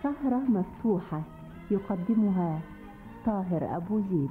سهرة مفتوحة يقدمها طاهر أبو زيد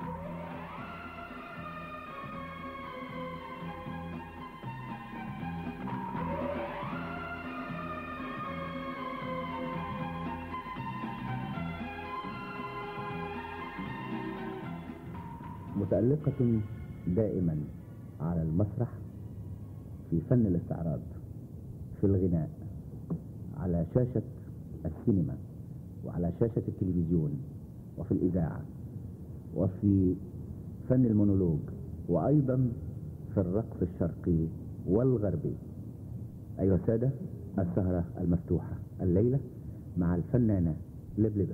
متألقة دائما على المسرح في فن الاستعراض في الغناء على شاشة السينما وعلى شاشة التلفزيون وفي الإذاعة وفي فن المونولوج وأيضا في الرقص الشرقي والغربي أيها السادة السهرة المفتوحة الليلة مع الفنانة لبلبة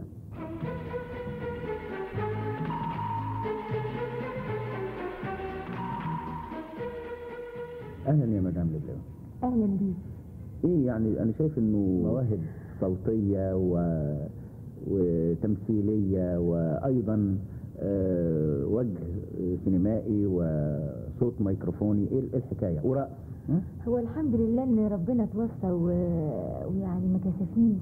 أهلا يا مدام لبلبة أهلا بيك ايه يعني انا شايف انه مواهب صوتية و... وتمثيلية وايضا آه، وجه سينمائي وصوت ميكروفوني ايه إيه الحكاية ورقص ها؟ هو الحمد لله ان ربنا توفى و... ويعني ما كسفنيش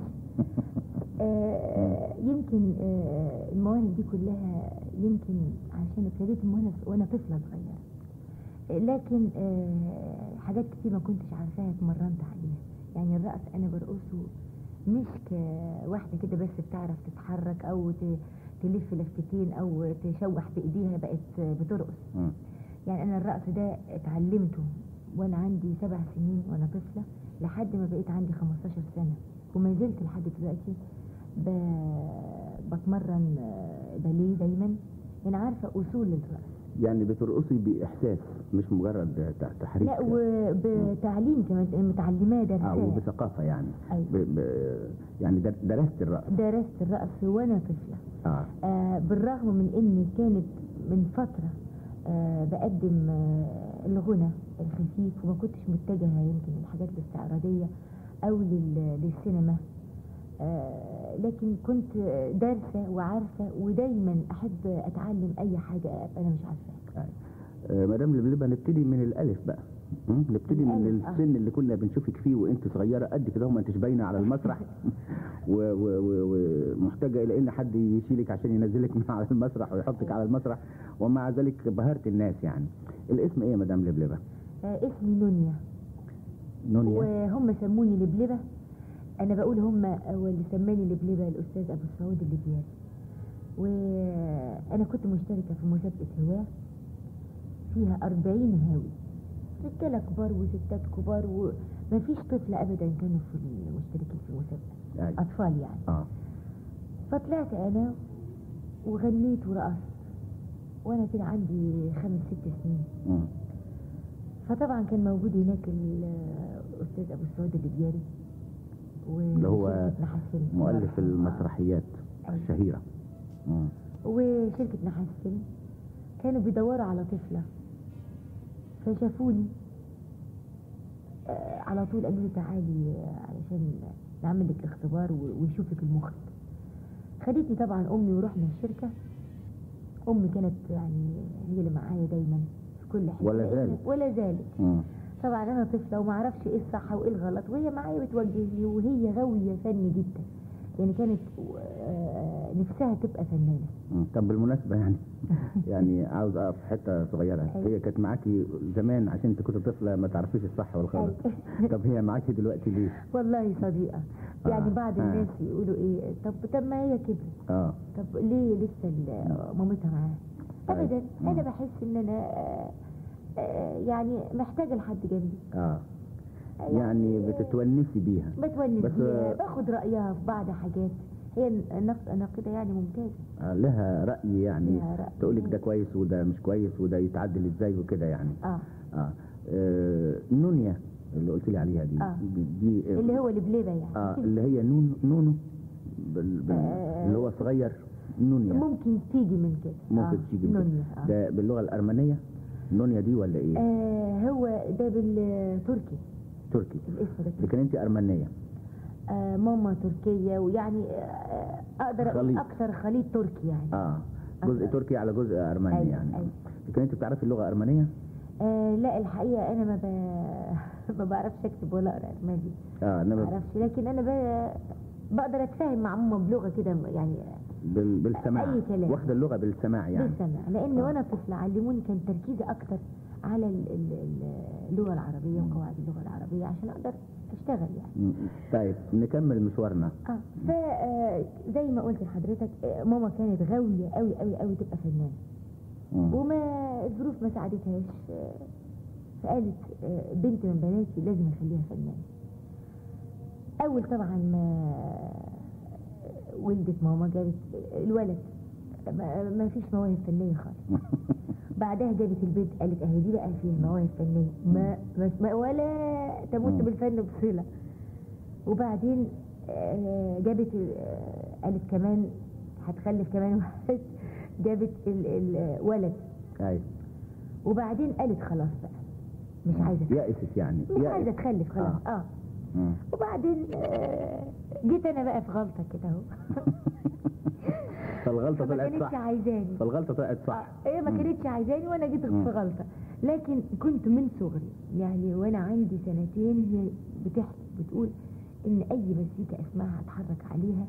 آه يمكن آه المواهب دي كلها يمكن عشان ابتديت من وانا وانا طفله صغيره آه، لكن آه حاجات كتير ما كنتش عارفاها اتمرنت عليها يعني الرقص انا برقصه مش كواحده كده بس بتعرف تتحرك او ت- تلف لفتين او تشوح بايديها بقت بترقص مم. يعني انا الرقص ده اتعلمته وانا عندي سبع سنين وانا طفله لحد ما بقيت عندي 15 سنه وما زلت لحد دلوقتي ب... بتمرن آه، باليه دايما انا عارفه اصول الرقص يعني بترقصي باحساس مش مجرد ت- تحريك لا وبتعليم كمان متعلماه اه درساه وبثقافة يعني أيوة. ب... ب... يعني در- درست الرقص درست الرقص وانا طفله اه آه بالرغم من ان كانت من فترة آه بقدم آه الغنى الخفيف وما كنتش متجهة يمكن للحاجات الاستعراضية او لل- للسينما آه لكن كنت دارسة وعارفة ودايما احب اتعلم اي حاجة أبقى انا مش عارفاها آه، مدام لبلبة نبتدي من الألف بقى مم؟ نبتدي من الألف، آه. السن اللي كنا بنشوفك فيه وانت صغيرة قد كده وما انتش باينة على المسرح و- و- و- ومحتاجة إلى إن حد يشيلك عشان ينزلك من على المسرح ويحطك على المسرح ومع ذلك بهرت الناس يعني الاسم إيه يا مدام لبلبة؟ آه اسمي نونيا نونيا وهم سموني لبلبة انا بقول هم هو اللي سماني لبلبة الاستاذ ابو سعود الليبياني وانا كنت مشتركة في مسابقة هواة فيها أربعين هاوي رجالة كبار وستات كبار ومفيش طفل ابدا كانوا في المشتركين في المسابقة أيوة. اطفال يعني آه فطلعت انا وغنيت ورقصت وانا كده عندي خمس ست سنين مم. فطبعا كان موجود هناك الاستاذ ابو السعود الليبياني اللي هو وشركة نحاس فيلم. مؤلف آه. المسرحيات أيوة. الشهيرة مم. وشركة نحاس فيلم كانوا بيدوروا على طفلة فشافوني آه، على طول قالوا لي تعالي آه، علشان نعمل لك اختبار و- ويشوفك المخرج خدتني طبعا امي ورحنا الشركة امي كانت يعني هي اللي معايا دايما في كل حته ولا زالت. ولا زالت مم. طبعا انا طفله وما اعرفش ايه الصح وايه الغلط وهي معايا بتوجهني وهي غاويه فن جدا يعني كانت آه، نفسها تبقى فنانه مم. طب بالمناسبة يعني يعني عاوز اقف حتة صغيرة أيوة. هي كانت معاكي زمان عشان انت كنت طفلة ما تعرفيش الصح والغلط أيوة. طب هي معاكي دلوقتي ليه؟ والله صديقه يعني آه، بعض آه. الناس يقولوا ايه طب طب ما هي كبرت اه طب ليه لسه ال- مامتها معاها أيوة. ابدا مم. انا بحس ان انا آه، آه، يعني محتاجه لحد جنبي اه يعني بتتونسي بيها بتونس بس- بيها باخد رايها في بعض حاجات هي النقد انا كده يعني ممتازه آه لها رأي يعني لها رأي. تقولك ده كويس وده مش كويس وده يتعدل ازاي وكده يعني اه اه, آه. نونيا اللي قلت لي عليها دي آه. دي, دي اللي هو البليبه يعني اه اللي هي نون نونو بال بال آه. اللي هو صغير نونيا ممكن تيجي من كده ممكن آه. تيجي من نونيا كده. آه. ده باللغة الأرمنية نونيا دي ولا ايه؟ آه هو ده بالتركي تركي الاسم ده تركي. لكن انت أرمنية آه ماما تركية ويعني آه اقدر اقول خليط. اكثر خليط تركي يعني اه جزء تركي على جزء أرمني أيوة، يعني أيوة. لكن انت بتعرفي اللغة الأرمنية؟ آه لا الحقيقة انا ما ب... ما بعرفش اكتب ولا اقرا ارمني اه ما انما اعرفش لكن انا ب... بقدر اتفاهم مع ماما بلغه كده يعني بال... بالسماع أي كلام. واخده اللغه بالسماع يعني بالسمع لان آه. وانا طفله علموني كان تركيزي اكتر على ال- ال- ال- اللغه العربيه وقواعد اللغه العربيه عشان اقدر اشتغل يعني م- طيب نكمل مشوارنا اه ف آه، زي ما قلت لحضرتك آه، ماما كانت غاويه قوي قوي قوي تبقى فنانه مم. وما الظروف ما ساعدتهاش آه، فقالت آه، بنت من بناتي لازم اخليها فنانه اول طبعا ما ولدت ماما جابت الولد ما, ما فيش مواهب فنيه خالص بعدها جابت البنت قالت اهي دي بقى فيها مواهب فنيه ما, ما, ما ولا تموت مم. بالفن بصله وبعدين آه، جابت آه، قالت كمان هتخلف كمان واحد جابت الولد ايوه وبعدين قالت خلاص بقى مش عايزه يأست يعني مش يأست. عايزه تخلف خلاص آه. اه مم. وبعدين آه، جيت انا بقى في غلطه كده اهو فالغلطه ما طلعت كانتش صح عايزاني فالغلطه طلعت صح آه، هي ما مم. كانتش عايزاني وانا جيت مم. في غلطه لكن كنت من صغري يعني وانا عندي سنتين هي بتحكي بتقول ان اي مزيكا اسمعها اتحرك عليها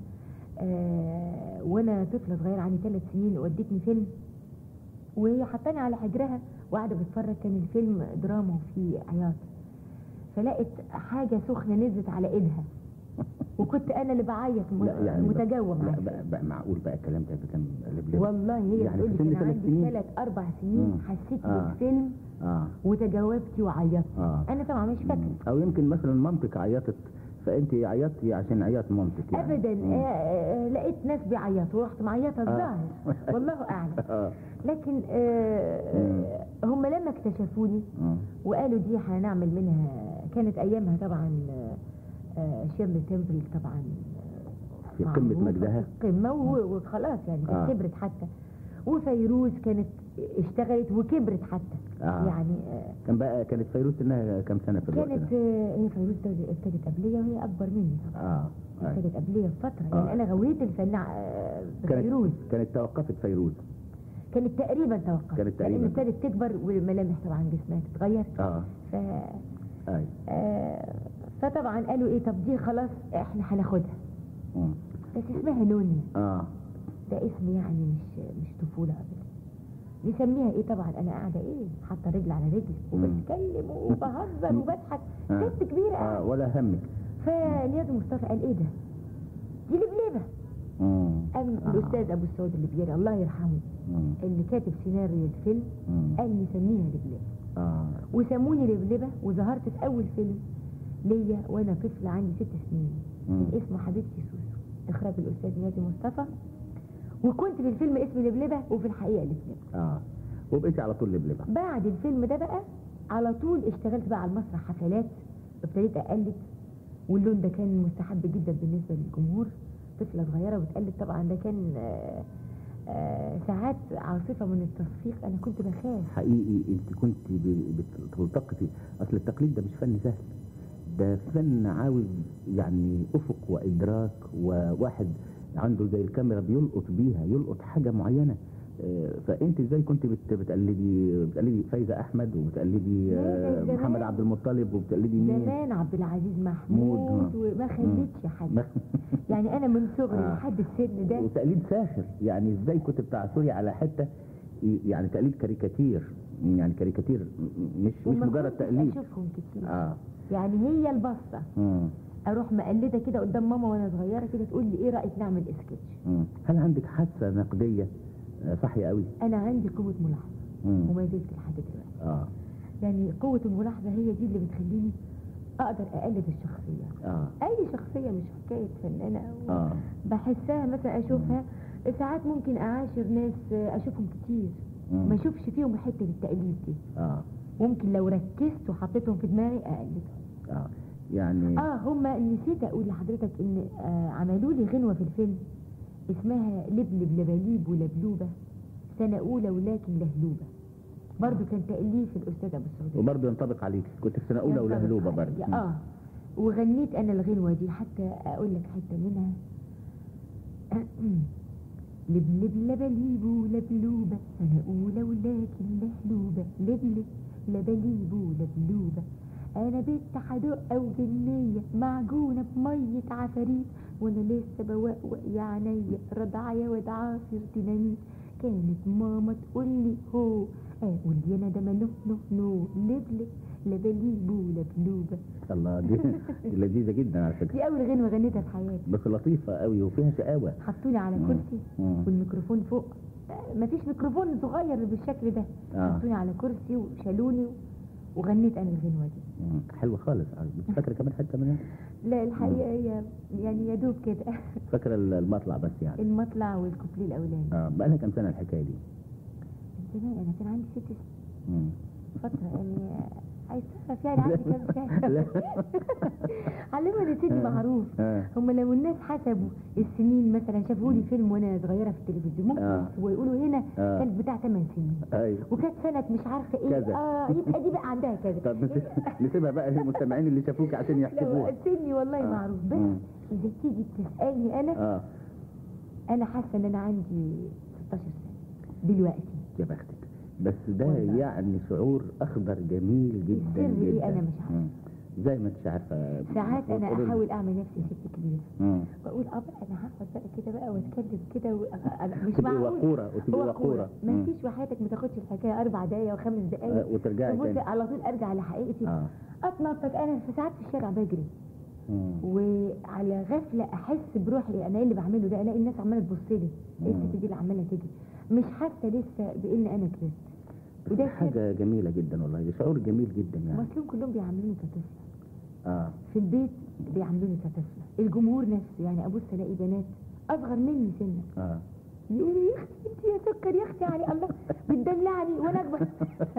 آه وانا طفله صغيره عندي ثلاث سنين ودتني فيلم وهي حطاني على حجرها وقاعده بتفرج كان الفيلم دراما وفيه عياط فلقت حاجه سخنه نزلت على ايدها وكنت انا اللي بعيط م- لا يعني بقى- متجوم لا على بقى, بقى معقول بقى الكلام ده كان لبلب والله هي يعني بتقول في لي سن كان ثلاث عندي سنين؟ ثلاث اربع سنين مم. حسيت آه. بالفيلم اه وتجاوبتي وعيطت اه انا طبعا مش فاكره او يمكن مثلا مامتك عيطت فانت عيطتي عشان عياط مامتك يعني ابدا مم. آه آه لقيت ناس بيعيطوا ورحت معيطه الظاهر والله اعلم اه لكن آه هم لما اكتشفوني آه. وقالوا دي هنعمل منها كانت ايامها طبعا آه، آه شيرلي تمبل طبعا آه، في قمة معروفة مجدها. في القمه و- وخلاص يعني كانت آه. كبرت حتى وفيروز كانت اشتغلت وكبرت حتى آه. يعني آه كان بقى كانت فيروز سنها كام سنه في الوقت كانت ده؟ آه، هي فيروز ابتدت- ابتدت قبليه وهي اكبر مني طبعا اه أي. ابتدت قبليه بفتره آه. يعني انا غويت الفن آه، بفيروز كانت كانت توقفت فيروز كانت تقريبا توقفت كانت تقريباً. لان ابتدت تكبر والملامح طبعا جسمها تتغير اه ف اي آه، فطبعا قالوا ايه طب دي خلاص احنا هناخدها مم. بس اسمها نونيا اه ده اسم يعني مش مش طفوله ابدا نسميها ايه طبعا انا قاعده ايه حاطه رجل على رجل مم. وبتكلم وبهزر وبضحك آه. ست كبيره اه قاعدة. ولا همك فنياز مصطفى قال ايه ده دي لبلبه مم. قام آه. الاستاذ ابو السعود اللي بيري الله يرحمه مم. اللي كاتب سيناريو الفيلم مم. قال نسميها لبلبه اه وسموني لبلبه وظهرت في اول فيلم ليا وانا طفله عندي ست سنين مم. كان اسمه حبيبتي سوسو اخراج الاستاذ نادي مصطفى وكنت في الفيلم اسمي لبلبه وفي الحقيقه لبلبه اه وبقيتي على طول لبلبة بعد الفيلم ده بقى على طول اشتغلت بقى على المسرح حفلات ابتديت اقلد واللون ده كان مستحب جدا بالنسبه للجمهور طفله صغيره وبتقلد طبعا ده كان آه، آه، ساعات عاصفه من التصفيق انا كنت بخاف حقيقي انت كنت ب- بتلتقطي اصل التقليد ده مش فن سهل ده فن عاوز يعني افق وادراك وواحد عنده زي الكاميرا بيلقط بيها يلقط حاجه معينه آه، فانت ازاي كنت بت- بتقلدي بتقلدي فايزه احمد وبتقلدي لا، آه، ده محمد زمان. عبد المطلب وبتقلدي مين زمان عبد العزيز محمود، محمود ها. وما خليتش حد يعني انا من صغري آه. لحد السن ده وتقليد ساخر يعني ازاي كنت بتعثري على حته ي- يعني تقليد كاريكاتير يعني كاريكاتير م- مش مش وما مجرد كنتش تقليد اشوفهم كتير اه يعني هي البصه مم. اروح مقلده كده قدام ماما وانا صغيره كده تقول لي ايه رايك نعمل سكتش مم. هل عندك حاسه نقديه آه، صحيه قوي انا عندي قوه ملاحظه مم. وما زلت لحد دلوقتي اه يعني قوه الملاحظه هي دي اللي بتخليني اقدر اقلد الشخصيه اه اي شخصيه مش حكايه فنانه أو اه بحسها مثلا اشوفها ساعات ممكن اعاشر ناس اشوفهم كتير مم. ما اشوفش فيهم حته التقليد دي اه ممكن لو ركزت وحطيتهم في دماغي اقلدهم اه يعني اه هما نسيت اقول لحضرتك ان آه عملوا لي غنوه في الفيلم اسمها لبلب لبليب ولبلوبه سنه اولى ولكن لهلوبه برضو كان تاليف الاستاذ ابو السعود وبرضه ينطبق عليك كنت في سنه اولى ينطبق ولهلوبه عليا. برضه اه وغنيت انا الغنوه دي حتى اقول لك حته منها لبلب لبليب ولبلوبة سنة أولى ولكن لهلوبة لبلب لبليب ولبلوبة انا بنت حدقه وجنيه معجونه بميه عفاريت وانا لسه بوقوق يا عينيا رضعيا واد عاصر ديناميت كانت ماما تقول لي هو اقول لي انا ده ملو نو نو لبلب لبليب ولبلوبه الله دي, دي لذيذه جدا على فكره دي اول غنوه غنيتها في حياتي بس لطيفه قوي وفيها شقاوه حطوني على مم. كرسي مم. والميكروفون فوق مفيش ميكروفون صغير بالشكل ده آه. حطوني على كرسي وشالوني وغنيت انا الغنوه دي مم. حلوه خالص مش فاكره كمان حته منها لا الحقيقه هي يعني يا دوب كده فاكره المطلع بس يعني المطلع والكوبليه الاولاني اه بقى لها كام سنه الحكايه دي من زمان انا كان عندي ست سنين مم. فتره يعني عايز تعرف يعني عندي كام لا. سنه علموا ان سني معروف آه. هم لو الناس حسبوا السنين مثلا شافوا لي فيلم وانا صغيره في التلفزيون ممكن آه. ويقولوا هنا آه. كانت بتاع 8 سنين ايوه وكانت سنه مش عارفه ايه كذا. اه يبقى دي بقى عندها كذا طب نس- نسيبها بقى للمستمعين اللي شافوك عشان لا يحسبوها سني والله آه. معروف بس مم. اذا تيجي تسالني انا اه انا حاسه ان انا عندي 16 سنه دلوقتي يا بختك بس ده والله. يعني شعور اخضر جميل جدا السر إيه جدا أنا مش عارفة. مم. زي ما انت عارفه ساعات انا قولوا لي. احاول اعمل نفسي ست كبيره مم. واقول اه بقى انا هقعد بقى كده بقى واتكلم كده و... أنا- مش تبقي معقول وقوره وتبقي هو وقوره ما مم. فيش وحياتك ما تاخدش الحكايه اربع دقايق وخمس آه، دقايق وترجعي تبص تاني على طول ارجع لحقيقتي اه اتنطط انا في ساعات في الشارع بجري مم. وعلى غفله احس بروحي انا ايه اللي بعمله ده الاقي الناس عماله تبص لي ايه مم. الست دي اللي عماله تجري مش حاسه لسه بان انا كبرت وده سر حاجه جميله جدا والله ده شعور جميل جدا يعني المصريين كلهم بيعاملوني كطفله اه في البيت بيعاملوني كطفله الجمهور نفسه يعني ابص الاقي بنات اصغر مني سنا اه يقولوا يا اختي انت يا سكر يا اختي علي الله بتدلعني وانا اكبر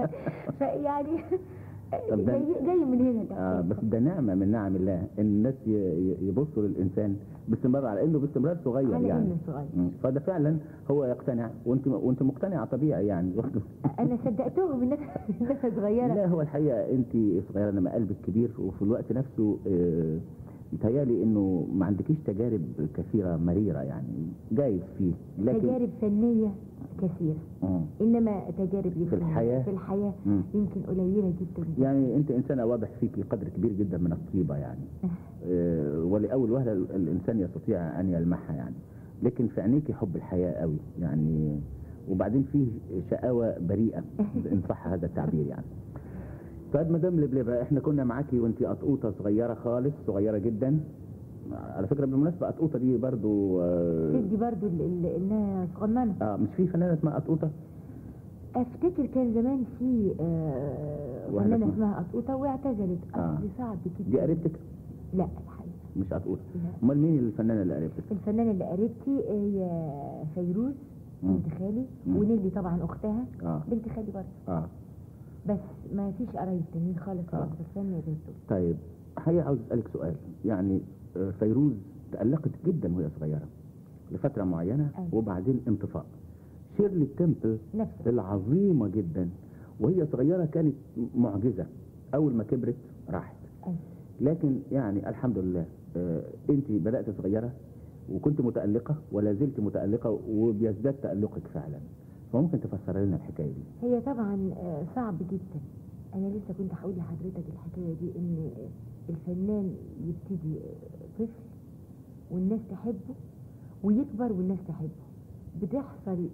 فيعني طب ده- جاي, جاي من هنا ده آه بس ده نعمة من نعم الله ان الناس ي- ي- يبصوا للإنسان باستمرار على إنه باستمرار صغير على يعني انه صغير مم. فده فعلا هو يقتنع وانت وانت مقتنعة طبيعي يعني انا صدقتهم الناس الناس صغيره لا هو الحقيقة انت صغيرة لما قلبك كبير وفي الوقت نفسه آه، يتهيألي انه ما عندكيش تجارب كثيرة مريرة يعني جايز فيه لكن تجارب فنيه كثيره مم. انما تجارب يمكن الحياة؟ في الحياه مم. يمكن قليله جدا يعني انت انسانة واضح فيكي قدر كبير جدا من الطيبة يعني آه، ولأول وهلة ال- الإنسان يستطيع أن يلمحها يعني لكن في عينيكي حب الحياة قوي يعني وبعدين فيه شقاوة بريئة إن صح هذا التعبير يعني طيب مدام لبلبة احنا كنا معاكي وانت قطقوطة صغيرة خالص صغيرة جدا على فكرة بالمناسبة قطقوطة دي برضو آه, تدي برضو ال- ال- انها صغننه اه مش في فنانة اسمها قطقوطة افتكر كان زمان في آه، واحدة فنانه اسمها- اسمها قطوطه واعتزلت آه. اصل صعب جدا دي قريبتك لا الحقيقه مش قطقوطة لا. امال مين الفنانة اللي قريبتك الفنانه اللي قريبتي هي فيروز مم. بنت خالي مم. ونيلي طبعا اختها اه بنت خالي برضه اه بس ما فيش قرايب تانيين خالص آه. آه. في الفن غير دول طيب حقيقة عاوز أسألك سؤال يعني آه، فيروز تألقت جدا وهي صغيرة لفترة معينة أيوة. وبعدين انطفاء شيرلي تمبل نفس العظيمة جدا وهي صغيرة كانت معجزة أول ما كبرت راحت أيوة. لكن يعني الحمد لله آه، أنت بدأت صغيرة وكنت متألقة ولا زلت متألقة وبيزداد تألقك فعلا فممكن تفسر لنا الحكاية دي هي طبعا آه، صعب جدا انا لسه كنت هقول لحضرتك الحكايه دي ان الفنان يبتدي آه، طفل والناس تحبه ويكبر والناس تحبه بتحصل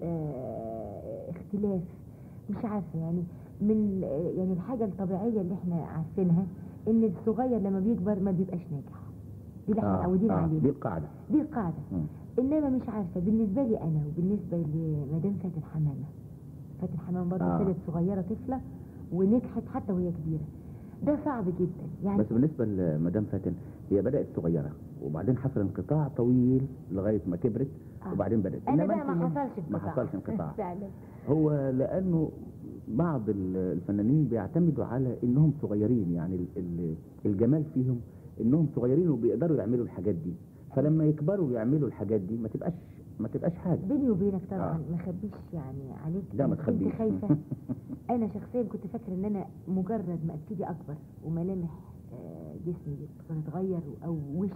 آه، اختلاف مش عارفه يعني من آه، يعني الحاجه الطبيعيه اللي احنا عارفينها ان الصغير لما بيكبر ما بيبقاش ناجح دي اللي احنا متعودين آه عليها دي القاعدة دي القاعده مم. انما مش عارفه بالنسبه لي انا وبالنسبه لمدام فاتن حمامه فاتن حمامه برضه آه. كانت صغيره طفله ونجحت حتى وهي كبيره ده صعب جدا يعني بس بالنسبة لمدام فاتن هي بدأت صغيرة وبعدين حصل انقطاع طويل لغاية ما كبرت آه. وبعدين بدأت انا إنما بقى أنت ما من- حصلش ما انقطاع حصلش انقطاع فعلا هو لأنه بعض ال- الفنانين بيعتمدوا على إنهم صغيرين يعني ال- ال- الجمال فيهم إنهم صغيرين وبيقدروا يعملوا الحاجات دي فلما يكبروا ويعملوا الحاجات دي ما تبقاش ما تبقاش حاجة بيني وبينك طبعا آه. ما خبيش يعني عليك لا ما كنت تخبيش خايفه انا شخصيا كنت فاكره ان انا مجرد ما ابتدي اكبر وملامح آه، جسمي تتغير او وشي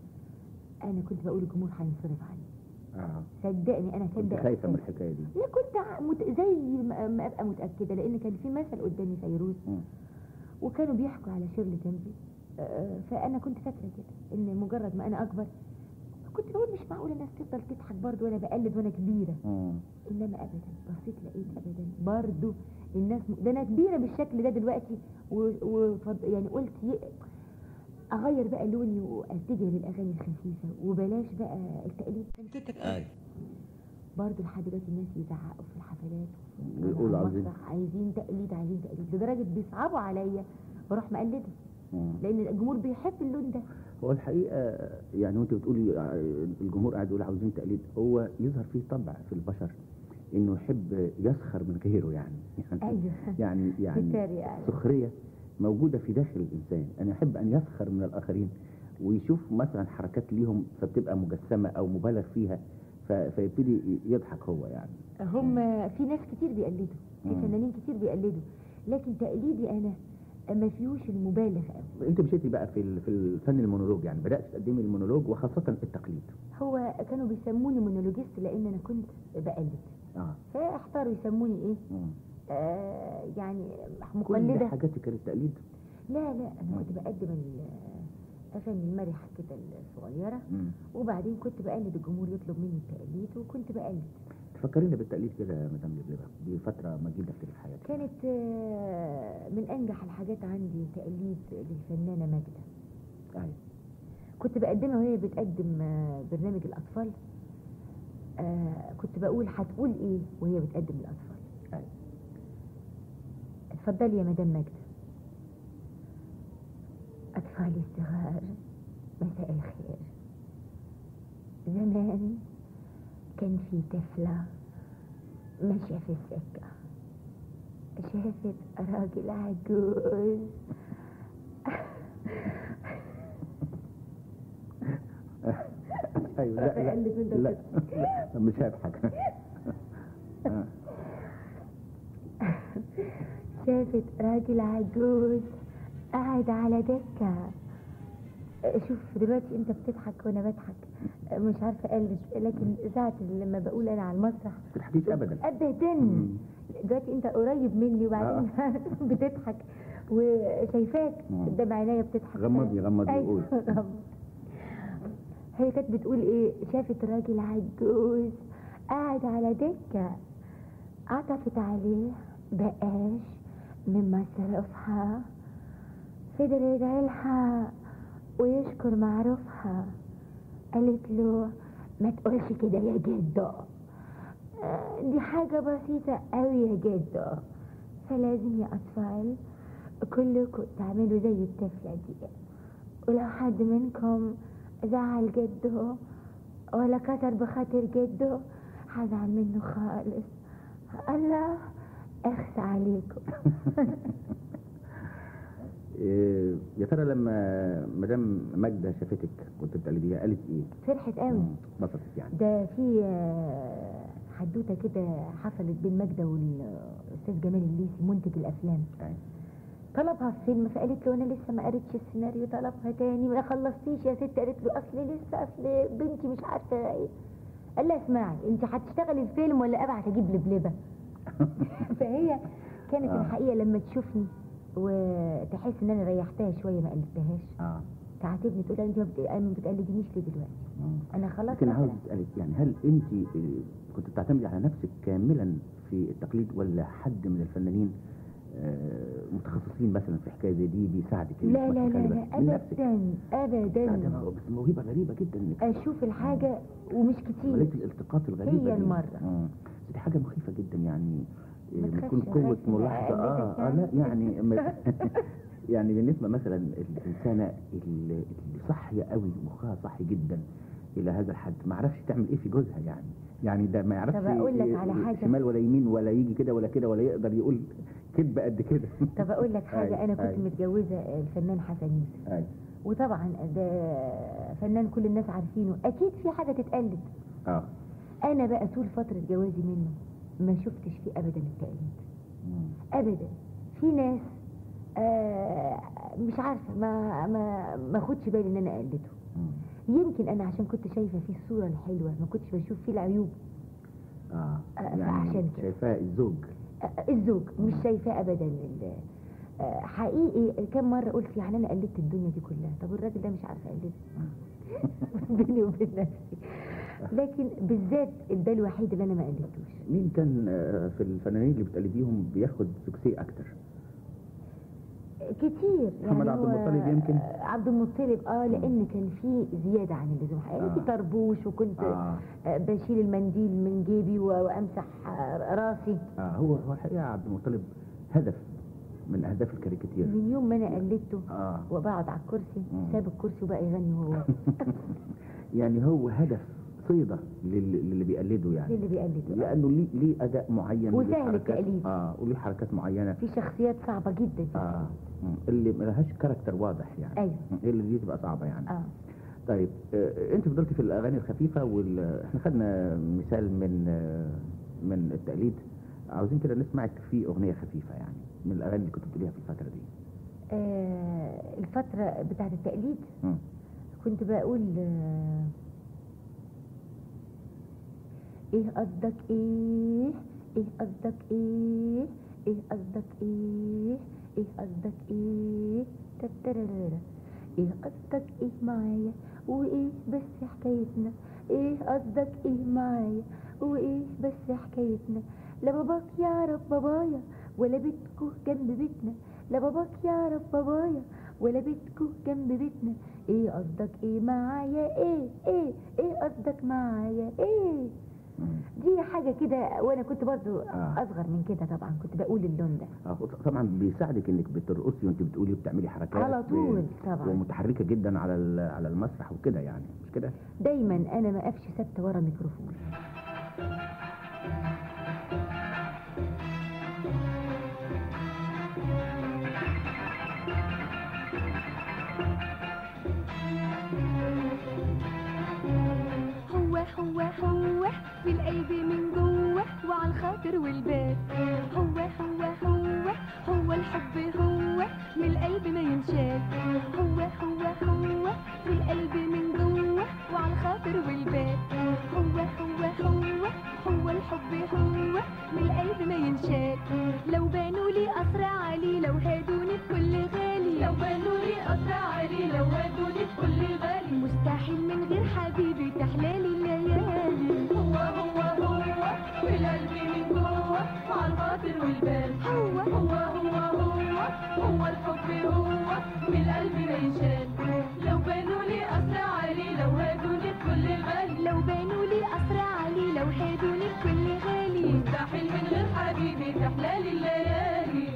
انا كنت بقول الجمهور هينصرف عني آه. صدقني انا كنت صدق خايفة من الحكاية دي لا كنت ع- مت... زي ما ما ابقى متاكده لان كان في مثل قدامي فيروز مم. وكانوا بيحكوا على شيرلي تمبي آه، فانا كنت فاكره كده ان مجرد ما انا اكبر كنت بقول مش معقول الناس تفضل تضحك برضه وانا بقلد وانا كبيره مم. انما ابدا بصيت لقيت ابدا برضه الناس م... ده انا كبيره بالشكل ده دلوقتي و... و... فض- يعني قلت ي... اغير بقى لوني واتجه للاغاني الخفيفه وبلاش بقى التقليد أي. برضه لحد دلوقتي الناس يزعقوا في الحفلات وفي- ويقولوا على عاوزين. المسرح عايزين تقليد عايزين تقليد لدرجه بيصعبوا عليا بروح مقلده مم. لان الجمهور بيحب اللون ده هو الحقيقة يعني وانت بتقولي ع- الجمهور قاعد يقول عاوزين تقليد هو يظهر فيه طبع في البشر انه يحب يسخر من غيره يعني يعني ايوه يعني يعني بالتالي يعني سخرية موجودة في داخل الإنسان أنا أحب أن يسخر من الآخرين ويشوف مثلا حركات ليهم فبتبقى مجسمة أو مبالغ فيها ف- فيبتدي يضحك هو يعني هم في ناس كتير بيقلدوا في مم. فنانين كتير بيقلدوا لكن تقليدي انا ما فيهوش المبالغ قوي أنت مشيتي بقى في ال- في الفن المونولوج يعني بدأت تقدمي المونولوج وخاصة التقليد هو كانوا بيسموني مونولوجيست لان انا كنت بقلد اه فاحتاروا يسموني ايه مم. آه يعني كل مقلده حاجاتك كانت تقليد لا لا انا كنت بقدم الاغاني المرحه كده الصغيره مم. وبعدين كنت بقلد الجمهور يطلب مني التقليد وكنت بقلد تفكرينا بالتقليد كده يا مدام لبلبة دي فترة مجيدة في حياتك كانت آه، من انجح الحاجات عندي تقليد للفنانه ماجده أيوة. كنت بقدمها وهي بتقدم آه، برنامج الأطفال آه، كنت بقول هتقول إيه وهي بتقدم الأطفال أيوة. اتفضلي يا مدام ماجدة أطفالي الصغار مساء الخير زمان كان في طفلة ماشية في السكة شافت راجل عجوز أيوة لا لا أقلد من ده لا, لا مش هضحك آه. شافت راجل عجوز قاعد على دكة شوف دلوقتي انت بتضحك وانا بضحك مش عارفه اقلد لكن ساعه لما بقول انا على المسرح ما تضحكيش أبدا ابدا مم. دلوقتي انت قريب مني وبعدين بتضحك وشايفاك مم. قدام عينيا بتضحك غمضي غمضي أيوة، وقول غمض. هي كانت بتقول ايه شافت راجل عجوز قاعد على دكة عطفت عليه بقاش من مصروفها فضل يدعيلها ويشكر معروفها قالت له ما تقولش كده يا جدو آه، دي حاجة بسيطة قوي يا جدو فلازم يا أطفال كلكم تعملوا زي الطفلة دي ولو حد منكم زعل جده ولا كتر بخاطر جده هزعل منه خالص الله اخس عليكم إيه، يا ترى لما مدام ماجدة شافتك كنت بتقلديها قالت ايه؟ فرحت قوي مم، اتبسطت يعني ده في آه، حدوته كده حصلت بين ماجده والاستاذ جمال الليثي منتج الافلام أيوة. طلبها في فيلم فقالت له انا لسه ما قريتش السيناريو طلبها تاني ما خلصتيش يا ست قالت له اصل لسه اصل بنتي مش عارفه ايه قال لها اسمعي انت هتشتغلي الفيلم ولا ابعت اجيب لبلبه فهي كانت آه. الحقيقه لما تشوفني وتحس ان انا ريحتها شويه ما قلتهاش اه تعاتبني تقول لها انت ما بت- ما بتقلدينيش ليه دلوقتي مم. انا خلاص لكن عاوز مثلا اسالك يعني هل انت إيه، كنت بتعتمدي على نفسك كاملا في التقليد ولا حد من الفنانين آه، متخصصين مثلا في حكايه زي دي بيساعدك إنك لا ما لا لا تخلي لا بالك من نفسك ابدا لا، ده ابدا مو- بس موهبه غريبه جدا انك اشوف الحاجه ومش كتير عمليه الالتقاط الغريبه هي دي. المرة. مم. بس دي حاجه مخيفه جدا يعني إيه، ما لما تخافش تكون يا قوه خالتي، ملاحظه أنا اه اه لا قلدتك يعني ما- يعني بالنسبه مثلا الانسانه اللي اللي صاحيه قوي مخها صاحي جدا الى هذا الحد ما عرفش تعمل ايه في جوزها يعني يعني ده ما يعرفش طب أقول لك ي- على حاجة. شمال ولا يمين ولا يجي كده ولا كده ولا يقدر يقول كذبه قد كده طب اقول لك حاجه أيوة، انا كنت أيوة. متجوزه الفنان حسن يوسف أيوة. وطبعا ده فنان كل الناس عارفينه اكيد في حاجه تتقلد اه انا بقى طول فتره جوازي منه ما شفتش فيه ابدا التقليد مم. ابدا في ناس آه مش عارفه ما ما ما خدش بالي ان انا اقلده مم. يمكن انا عشان كنت شايفه فيه الصوره الحلوه ما كنتش بشوف فيه العيوب اه آه، يعني فعشان كده. شايفاه الزوج آه، الزوج مش شايفاه ابدا ال- آه، حقيقي كم مرة قلت يعني أنا قلدت الدنيا دي كلها طب الراجل ده مش عارفة أقلده بيني وبين نفسي لكن بالذات ده الوحيد اللي أنا ما قلدتوش مين كان آه، في الفنانين اللي بتقلديهم بياخد سكسي اكتر كتير محمد عبد هو- المطلب يمكن؟ آه، عبد المطلب اه لان كان في زياده عن اللزوم يعني في آه. طربوش وكنت اه آه، بشيل المنديل من جيبي و- وامسح آه، راسي اه هو هو الحقيقه عبد المطلب هدف من اهداف الكاريكاتير من يوم ما انا قلدته اه وبقعد على الكرسي مم. ساب الكرسي وبقى يغني هو يعني هو هدف صيده لل- للي بيقلده يعني اللي بيقلده لانه ليه ليه اداء معين وليه وسهل حركات- التقليد. اه وليه حركات معينه في شخصيات صعبه جدا في اه مم. اللي ما لهاش كاركتر واضح يعني ايوه مم. هي اللي دي تبقى صعبه يعني اه طيب آه انت فضلتي في الاغاني الخفيفه وال... احنا خدنا مثال من آه من التقليد عاوزين كده نسمعك في اغنيه خفيفه يعني من الاغاني اللي كنت بتقوليها في الفتره دي آه، الفتره بتاعت التقليد مم. كنت بقول آه، ايه قصدك ايه ايه قصدك ايه ايه قصدك ايه ايه قصدك ايه تترررر. ايه قصدك ايه معايا وايه بس حكايتنا ايه قصدك ايه معايا وايه بس حكايتنا لا باباك يعرف بابايا ولا بيتكو جنب بيتنا لا باباك يعرف بابايا ولا بيتكو جنب بيتنا ايه قصدك ايه معايا ايه ايه ايه قصدك معايا ايه مم. دي حاجة كده وانا كنت برضو آه. اصغر من كده طبعا كنت بقول اللون ده آه، طبعا بيساعدك انك بترقصي وانت بتقولي وبتعملي حركات على طول و- طبعا ومتحركه جدا على ال- على المسرح وكده يعني مش كده دايما انا ما اقفش ثابته ورا ميكروفون هو هو هو في القلب من جوه وعلى الخاطر والبال هو هو هو هو الحب هو من القلب ما ينشال هو هو هو في القلب من جوه وعلى الخاطر والبال هو هو هو هو الحب هو من القلب ما ينشال لو بانوا لي أسرع علي لو هادوني بكل غالي لو بانوا لي أسرع علي لو هادوني بكل غالي مستحيل من غير حبيبي تحلالي الليالي هو هو هو في القلب من جوه وعلى الخاطر والبال هو هو هو هو هو الحب هو من القلب ما ينشال لو بانوا لي أسرع علي لو هادوني بكل غالي لو بانوا لي أسرع علي لو هادوني بكل غالي مستحيل من غير حبيبي تحلالي الليالي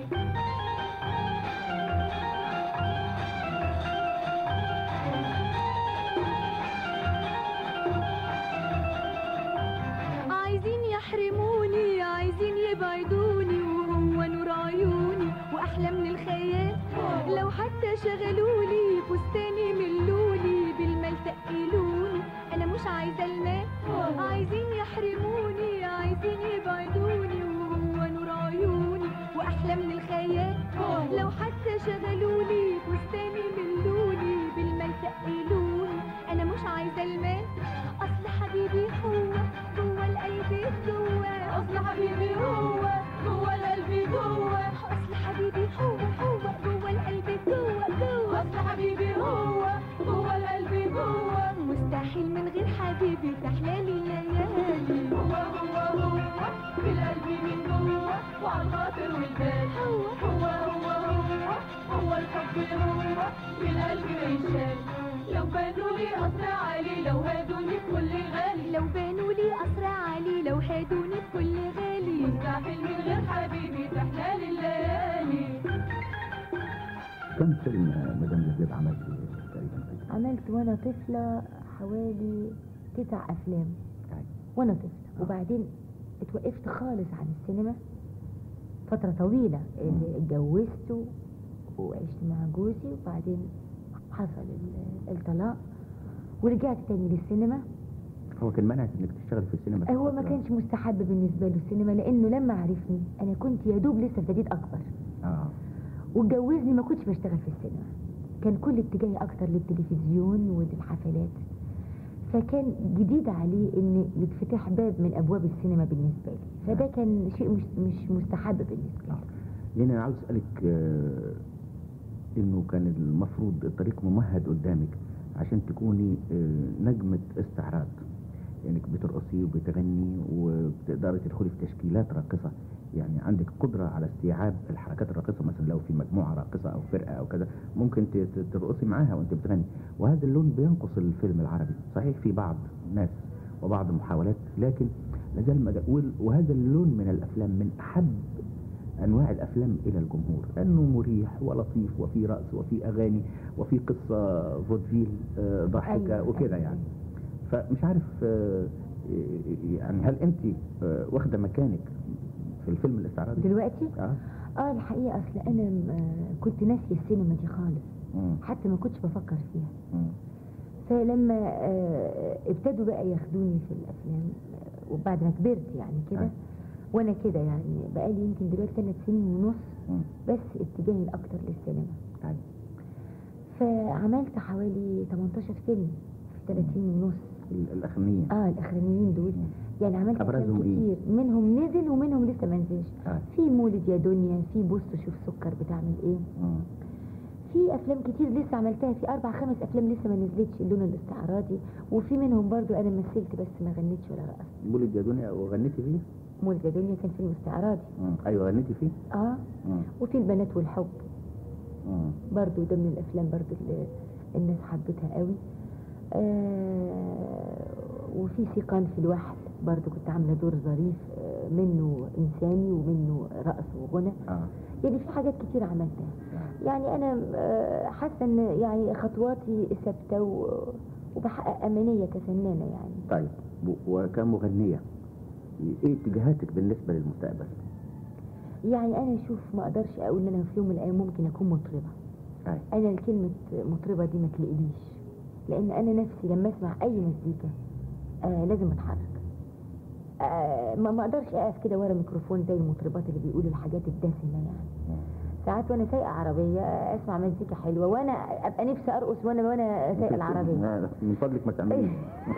عايزين يحرموني عايزين يبعدوني وهو نور عيوني واحلى من الخيال لو حتى شغلولي فستاني ملولي بالمال تقلوني انا مش عايزه المال عايزين يحرموني عايزين يبعدوني وهو نور عيوني واحلى من الخيال لو حتى شغلولي فستاني ملولي بالمال تقلوني انا مش عايزه المال اصل حبيبي هو جوه القلب جوه اصل حبيبي هو جوه القلب جوه اصل حبيبي هو هو جوه القلب جوه جوه اصل حبيبي هو جوه القلب جوه مستحيل من غير حبيبي تحلالي الليالي هو هو هو في القلب من جوه وعلى الخاطر والبال هو هو هو هو هو الحب هو في القلب ما ينشال لو بانوا لي أسرع علي لو هادوني بكل غالي لو بانوا لي أسرع علي لو هادوني بكل غالي مستحيل من غير حبيبي تحلالي الليالي كم فيلم آه، مدام لبلب عملت تقريبا عملت وانا طفله حوالي تسع افلام طيب. وانا طفله وبعدين اتوقفت خالص عن السينما فتره طويله اللي اتجوزت وعشت مع جوزي وبعدين حصل ال- الطلاق ورجعت تاني للسينما هو كان منعك انك تشتغل في السينما في هو ما فترة؟ كانش مستحب بالنسبه له السينما لانه لما عرفني انا كنت يا دوب لسه في جديد اكبر اه واتجوزني ما كنتش بشتغل في السينما كان كل اتجاهي اكتر للتلفزيون وللحفلات فكان جديد عليه ان يتفتح باب من ابواب السينما بالنسبه لي فده كان شيء مش مش مستحب بالنسبه لي يعني انا عاوز اسالك آه، انه كان المفروض الطريق ممهد قدامك عشان تكوني آه، نجمة استعراض انك بترقصي وبتغني وبتقدري تدخلي في تشكيلات راقصة يعني عندك قدرة على استيعاب الحركات الراقصة مثلا لو في مجموعة راقصة او فرقة او كذا ممكن ت- ت- ترقصي معاها وانت بتغني وهذا اللون بينقص الفيلم العربي صحيح في بعض ناس وبعض المحاولات لكن لازال مجال وال- وهذا اللون من الافلام من احب انواع الافلام الى الجمهور لانه مريح ولطيف وفي رقص وفي اغاني وفي قصه فودفيل آه، ضاحكه أيوة، وكده أيوة. يعني فمش عارف آه، يعني هل انت آه، واخده مكانك في الفيلم الاستعراضي دلوقتي اه اه الحقيقه اصل انا آه، كنت ناسيه السينما دي خالص مم. حتى ما كنتش بفكر فيها مم. فلما آه، ابتدوا بقى ياخدوني في الافلام آه، وبعد ما كبرت يعني كده أي. وانا كده يعني بقالي يمكن دلوقتي ثلاث سنين ونص مم. بس اتجاهي الاكتر للسينما أي. فعملت حوالي 18 فيلم في 30 ونص ال- الاخرانيين اه الاخرانيين دول مم. يعني عملت أبرزهم افلام إيه؟ كتير منهم نزل ومنهم لسه ما نزلش آه. في مولد يا دنيا في بص شوف سكر بتعمل ايه مم. في افلام كتير لسه عملتها في اربع خمس افلام لسه ما نزلتش اللون الاستعراضي وفي منهم برضو انا مثلت بس ما غنيتش ولا رقصت مولد يا دنيا وغنيتي فيه مولد يا دنيا كان فيلم استعراضي مم. ايوه غنيتي فيه اه مم. وفي البنات والحب مم. برضو ده من الافلام برضو اللي الناس حبتها قوي آه وفي سيقان في الوحل برضو كنت عامله دور ظريف آه منه انساني ومنه رقص وغنى اه يعني في حاجات كتير عملتها يعني انا آه، حاسه ان يعني خطواتي ثابته و- وبحقق امانيه كفنانه يعني طيب و- وكمغنية ايه اتجاهاتك بالنسبة للمستقبل؟ يعني انا اشوف ما اقدرش اقول ان انا في يوم من الايام ممكن اكون مطربه أي. انا كلمه مطربه دي ما تلاقيليش لان انا نفسي لما اسمع اي مزيكا آه لازم اتحرك آه ما ما اقدرش اقف كده ورا ميكروفون زي المطربات اللي بيقولوا الحاجات الدسمه يعني ساعات وانا سايقه عربيه اسمع مزيكا حلوه وانا ابقى نفسي ارقص وانا وانا سايقه العربيه لا، من فضلك ما تعمليش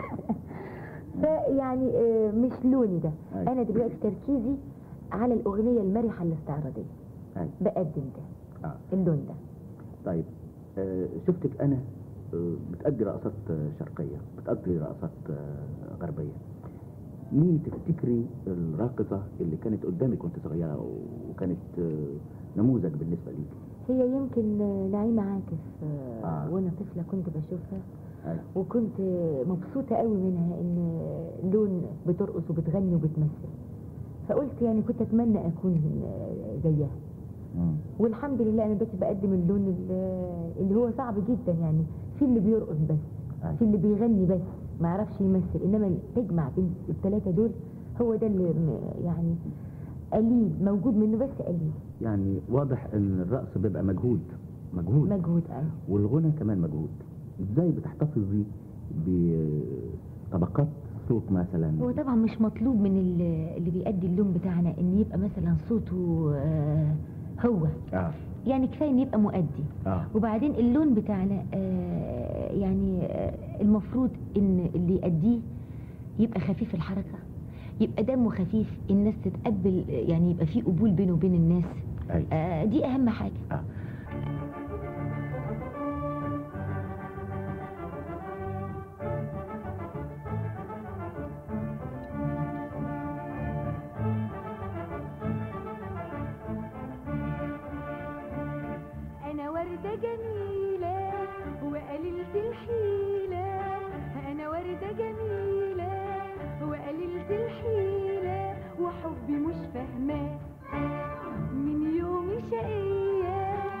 فيعني آه، مش لوني ده أيوة. انا دلوقتي تركيزي على الاغنيه المرحه الاستعراضيه أي. بقدم ده آه. اللون ده طيب آه، شفتك انا آه، بتأدي رقصات آه، شرقية بتأدي رقصات آه، غربية مين تفتكري الراقصة اللي كانت قدامك وانت صغيرة وكانت آه، نموذج بالنسبة ليك هي يمكن آه، نعيمه عاكف آه، آه. وانا طفله كنت بشوفها أي. وكنت آه، مبسوطه قوي منها ان لون بترقص وبتغني وبتمثل فقلت يعني كنت اتمنى اكون آه، زيها مم. والحمد لله انا دلوقتي بقدم اللون ال- اللي هو صعب جدا يعني في اللي بيرقص بس أي. في اللي بيغني بس ما يعرفش يمثل انما اللي تجمع بين الثلاثه دول هو ده اللي م- يعني قليل موجود منه بس قليل يعني واضح ان الرقص بيبقى مجهود مجهود مجهود ايوه والغنى كمان مجهود ازاي بتحتفظي بطبقات صوت مثلا هو طبعا مش مطلوب من ال- اللي بيأدي اللون بتاعنا ان يبقى مثلا صوته آه، هو اه يعني كفايه ان يبقى مؤدي اه وبعدين اللون بتاعنا آه، يعني آه، المفروض ان اللي يأديه يبقى خفيف الحركه يبقى دمه خفيف الناس تتقبل يعني يبقى في قبول بينه وبين الناس اي آه، دي اهم حاجه آه. أنا وردة جميلة وقليلة الحيلة أنا وردة جميلة وقليلة الحيلة وحبي مش فاهماه من يومي شقية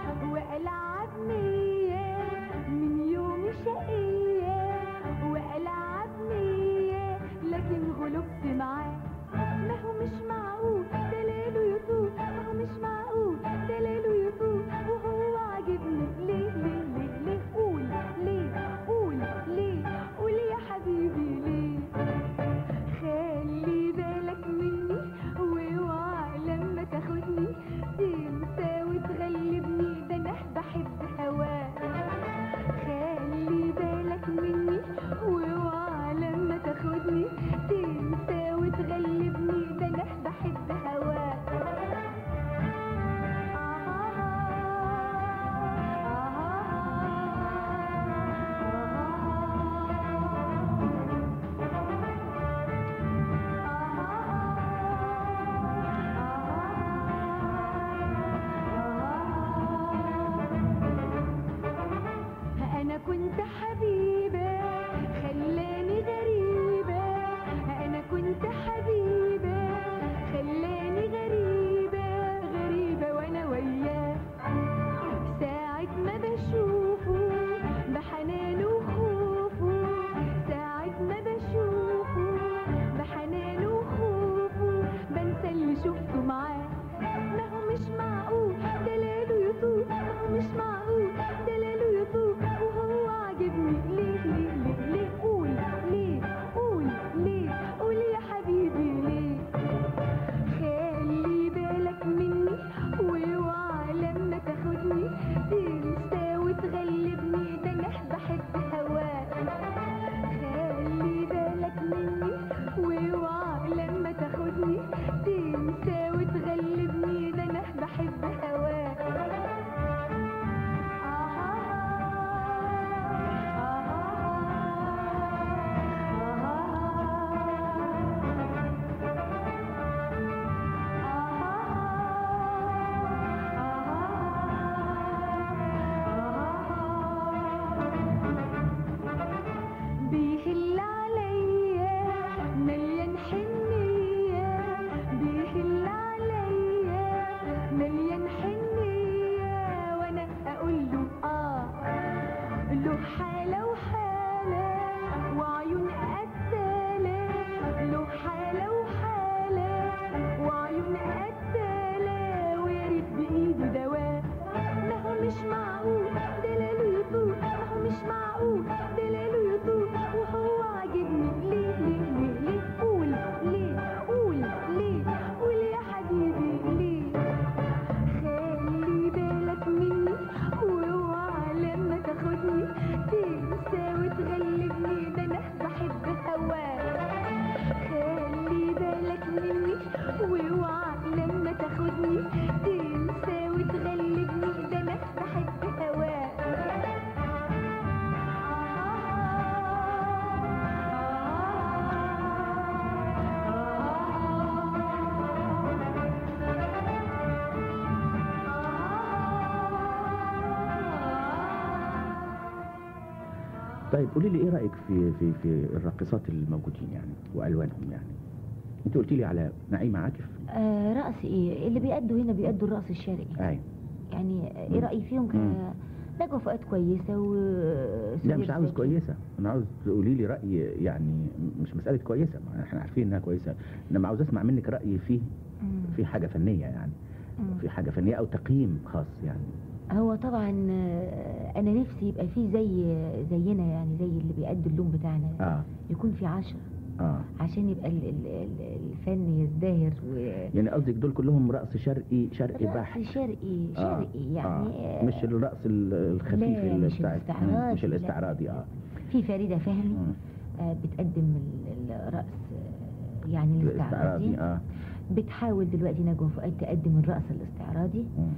طيب قولي لي ايه رايك في في في الراقصات الموجودين يعني والوانهم يعني انت قلت لي على نعيمه عاكف آه رقص ايه اللي بيأدوا هنا بيأدوا الرقص الشرقي اي يعني ايه مم. رأيي فيهم ك مم. نجوى فؤاد كويسة و لا مش سمير عاوز زكي. كويسه انا عاوز تقولي لي راي يعني مش مساله كويسه ما احنا عارفين انها كويسه انما عاوز اسمع منك راي فيه مم. في حاجه فنيه يعني مم. في حاجه فنيه او تقييم خاص يعني هو طبعا آه، انا نفسي يبقى في زي زينا يعني زي اللي بيأدوا اللون بتاعنا اه يكون في عشرة اه عشان يبقى ال- ال- ال- الفن يزدهر و يعني قصدك دول كلهم رقص شرقي شرقي رقص بحت شرقي آه، شرقي يعني آه. مش الرقص ال- الخفيف لا، اللي مش بتاع الاستعراضي، مش لا. الاستعراضي اه في فريدة فهمي مم. آه، بتقدم ال- الرقص آه، يعني الاستعراضي الاستعراضي اه بتحاول دلوقتي نجوى فؤاد تقدم الرقص الاستعراضي مم.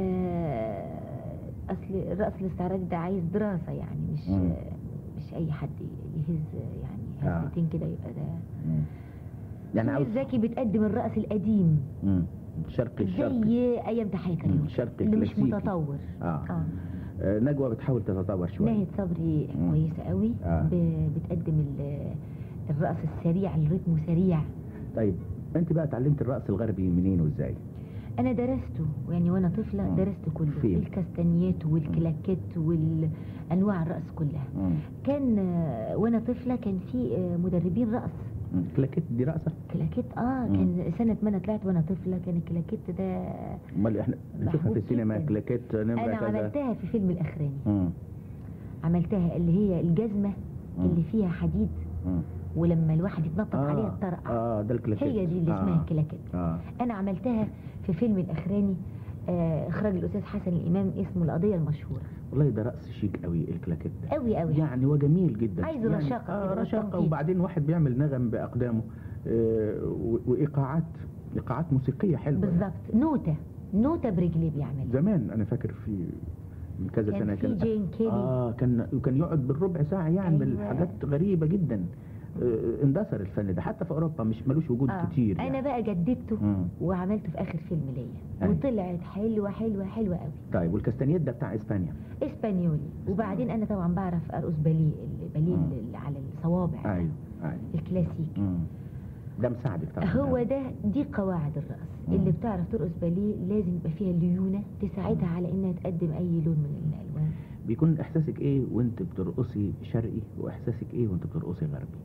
آه، اصل الرقص الاستعراضي ده عايز دراسة يعني مش مم. آه، مش اي حد يهز يعني آه. هزتين كده يبقى ده مم. يعني عاوز سمير زكي بتقدم الرقص القديم مم. شرقي الشرقي زي ايام تحية مم. كريم شرقي اللي مش كلاسيكي. متطور آه. اه آه نجوى بتحاول تتطور شويه ناهد صبري مم. كويسة قوي آه. ب- بتقدم ال- الرقص السريع اللي رتمه سريع طيب انت بقى اتعلمت الرقص الغربي منين وازاي انا درسته يعني وانا طفله مم. درست كله فين؟ الكاستانيات والكلاكيت والانواع الرقص كلها مم. كان آه، وانا طفله كان في آه، مدربين رقص مم. كلاكيت دي رقصه كلاكيت اه مم. كان سنه ما انا طلعت وانا طفله كان الكلاكيت ده امال احنا نشوفها محبوب في السينما جداً. كلاكيت نمره انا كذا عملتها في فيلم الاخراني مم. عملتها اللي هي الجزمه مم. اللي فيها حديد مم. ولما الواحد يتنطط عليها اه الطرقه اه ده الكلاكيت هي دي اللي اسمها آه. الكلاكيت اه انا عملتها في فيلم الاخراني آه، اخراج الاستاذ حسن الامام اسمه القضيه المشهوره والله ده رقص شيك قوي الكلاكيت ده قوي قوي يعني هو جميل جدا عايز يعني رشاقة آه كده رشاقة والتنقيد. وبعدين واحد بيعمل نغم بأقدامه آه و- وإيقاعات إيقاعات موسيقية حلوة بالظبط نوتة نوتة برجليه بيعمل زمان أنا فاكر في من كذا كان سنة في جين كيلي. آه كان وكان يقعد بالربع ساعة يعمل أيوة. حاجات غريبة جدا آه اندثر الفن ده حتى في أوروبا مش ملوش وجود آه. كتير انا يعني. بقى جددته مم. وعملته في اخر فيلم ليا أيوة. وطلعت حلوة حلوة حلوة قوي طيب والكاستانيات ده بتاع إسبانيا اسبانيولي وبعدين انا طبعا بعرف ارقص باليه الباليه مم. اللي على الصوابع ده، أيوه أيوه الكلاسيك مم. ده مساعدك طبعا هو ده دي قواعد الرقص مم. اللي بتعرف ترقص باليه لازم يبقى فيها ليونة تساعدها على انها تقدم اي لون من الالوان بيكون إحساسك إيه وأنت بترقصي شرقي وإحساسك إيه وأنت بترقصي غربي